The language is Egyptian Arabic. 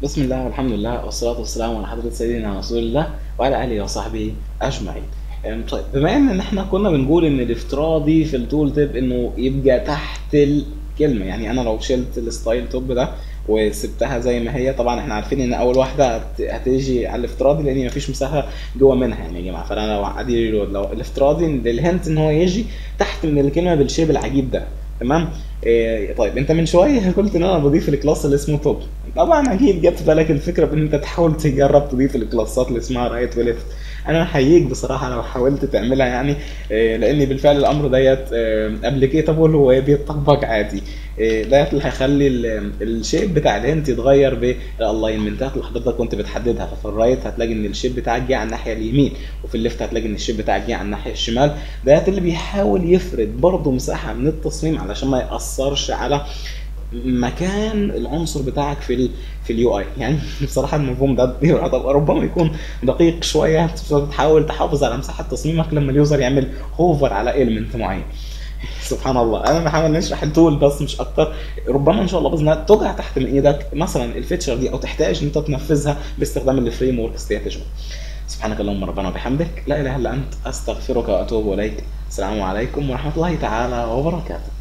بسم الله والحمد لله والصلاة والسلام على حضرة سيدنا رسول الله وعلى آله وصحبه أجمعين. أم، طيب بما إن إحنا كنا بنقول إن الافتراضي في التول تيب إنه يبقى تحت الكلمة، يعني أنا لو شلت الستايل توب ده وسبتها زي ما هي طبعا احنا عارفين ان اول واحده هت- هتيجي على الافتراضي لان مفيش مساحه جوه منها يعني يا جماعه فانا لو عادي ريلود لو الافتراضي للهنت ان هو يجي تحت من الكلمه بالشيب العجيب ده تمام إيه طيب انت من شويه قلت ان انا بضيف الكلاس اللي اسمه توب طبعا اكيد جت في بالك الفكره بان انت تحاول تجرب تضيف الكلاسات اللي اسمها رايت وليفت انا احييك بصراحه لو حاولت تعملها يعني إيه لان بالفعل الامر ديت ابليكيتابل وبيطبق عادي إيه، ديت اللي هيخلي ال- الشيب بتاع الهنت يتغير بالالاينمنتات اللي حضرتك كنت بتحددها ففي الرايت هتلاقي ان الشيب بتاعك جه على الناحيه اليمين وفي الليفت هتلاقي ان الشيب بتاعك جه على الناحيه الشمال ديت اللي بيحاول يفرد برضه مساحه من التصميم علشان ما ياثرش على مكان العنصر بتاعك في ال في اليو اي يعني بصراحه المفهوم ده ربما يكون دقيق شويه تحاول تحافظ على مساحه تصميمك لما اليوزر يعمل هوفر على ايلمنت معين سبحان الله انا بحاول نشرح التول بس مش اكتر ربما ان شاء الله باذن الله تقع تحت من ايدك مثلا الفيتشر دي او تحتاج ان انت تنفذها باستخدام الفريم ورك استراتيجي سبحانك اللهم ربنا وبحمدك لا اله الا انت استغفرك واتوب اليك السلام عليكم ورحمه الله تعالى وبركاته